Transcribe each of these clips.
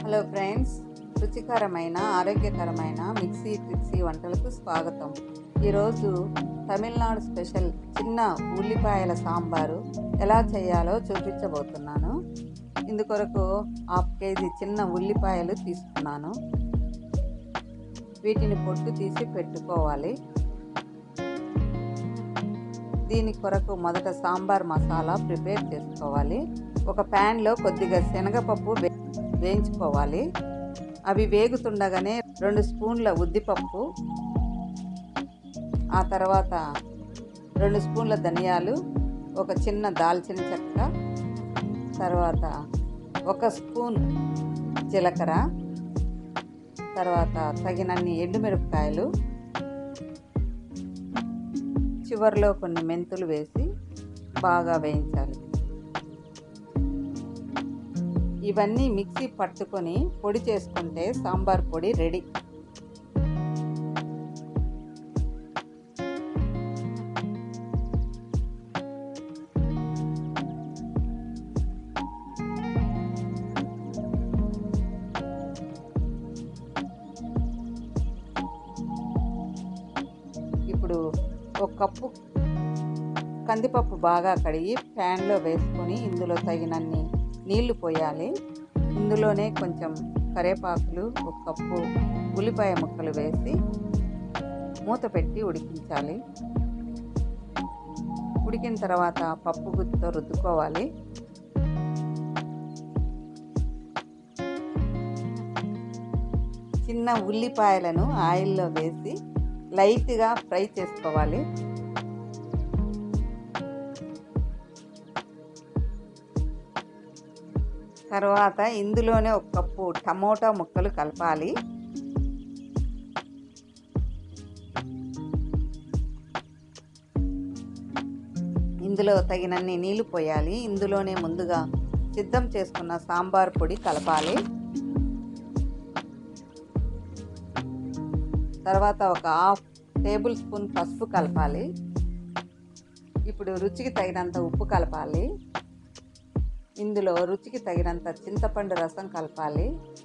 hello friends రుచికరమైన ఆరోగ్యకరమైన mixie Trixie వంటలకు స్వాగతం ఈరోజు తమిళనాడు స్పెషల్ చిన్న ఉల్లిపాయల సాంబారు ఎలా చేయాలో చూపించబోతున్నాను ఇందుకొరకు హాఫ్ కేజీ చిన్న ఉల్లిపాయలు తీసుకున్నాను వీటిని పొట్టు తీసి పెట్టుకోవాలి దీని కొరకు మొదట సాంబార్ మసాలా ప్రిపేర్ చేసుకోవాలి ఒక ప్యాన్లో కొద్దిగా శనగపప్పు వే- వేయించుకోవాలి అవి వేగుతుండగానే రెండు స్పూన్ల ఉద్దిపప్పు ఆ తర్వాత రెండు స్పూన్ల ధనియాలు ఒక చిన్న దాల్చిన చెక్క తర్వాత ఒక స్పూన్ జీలకర్ర తర్వాత తగినన్ని ఎండుమిరపకాయలు చివరిలో కొన్ని మెంతులు వేసి బాగా వేయించాలి ఇవన్నీ మిక్సీ పట్టుకొని పొడి చేసుకుంటే సాంబార్ పొడి రెడీ ఇప్పుడు ఒక కప్పు కందిపప్పు బాగా కడిగి ప్యాన్లో వేసుకొని ఇందులో తగినన్ని నీళ్లు పోయాలి ఇందులోనే కొంచెం కరేపాకులు ఒక కప్పు ఉల్లిపాయ ముక్కలు వేసి మూత పెట్టి ఉడికించాలి ఉడికిన తర్వాత పప్పు గుత్తితో రుద్దుకోవాలి చిన్న ఉల్లిపాయలను ఆయిల్లో వేసి లైట్గా ఫ్రై చేసుకోవాలి తర్వాత ఇందులోనే ఒక కప్పు టమోటా ముక్కలు కలపాలి ఇందులో తగినన్ని నీళ్లు పోయాలి ఇందులోనే ముందుగా సిద్ధం చేసుకున్న సాంబార్ పొడి కలపాలి తర్వాత ఒక హాఫ్ టేబుల్ స్పూన్ పసుపు కలపాలి ఇప్పుడు రుచికి తగినంత ఉప్పు కలపాలి ఇందులో రుచికి తగినంత చింతపండు రసం కలపాలి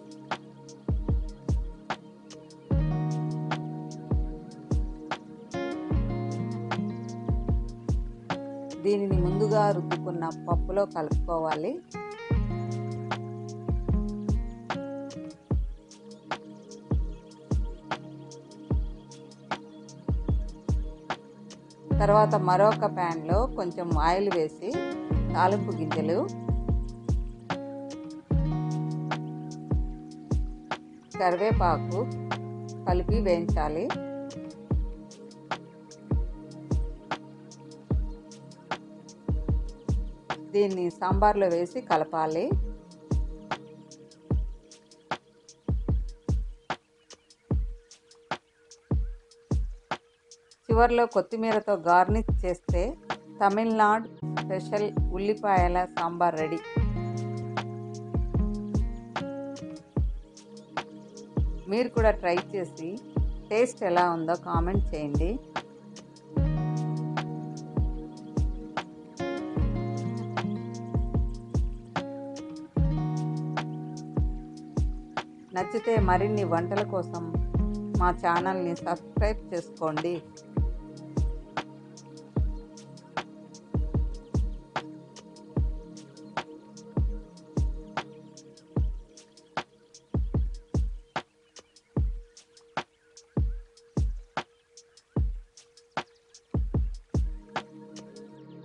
దీనిని ముందుగా రుద్దుకున్న పప్పులో కలుపుకోవాలి తర్వాత మరొక ప్యాన్లో కొంచెం ఆయిల్ వేసి తాలింపు గింజలు కరివేపాకు కలిపి వేయించాలి దీన్ని సాంబార్లో వేసి కలపాలి చివరిలో కొత్తిమీరతో గార్నిష్ చేస్తే తమిళనాడు స్పెషల్ ఉల్లిపాయల సాంబార్ రెడీ మీరు కూడా ట్రై చేసి టేస్ట్ ఎలా ఉందో కామెంట్ చేయండి నచ్చితే మరిన్ని వంటల కోసం మా ఛానల్ని సబ్స్క్రైబ్ చేసుకోండి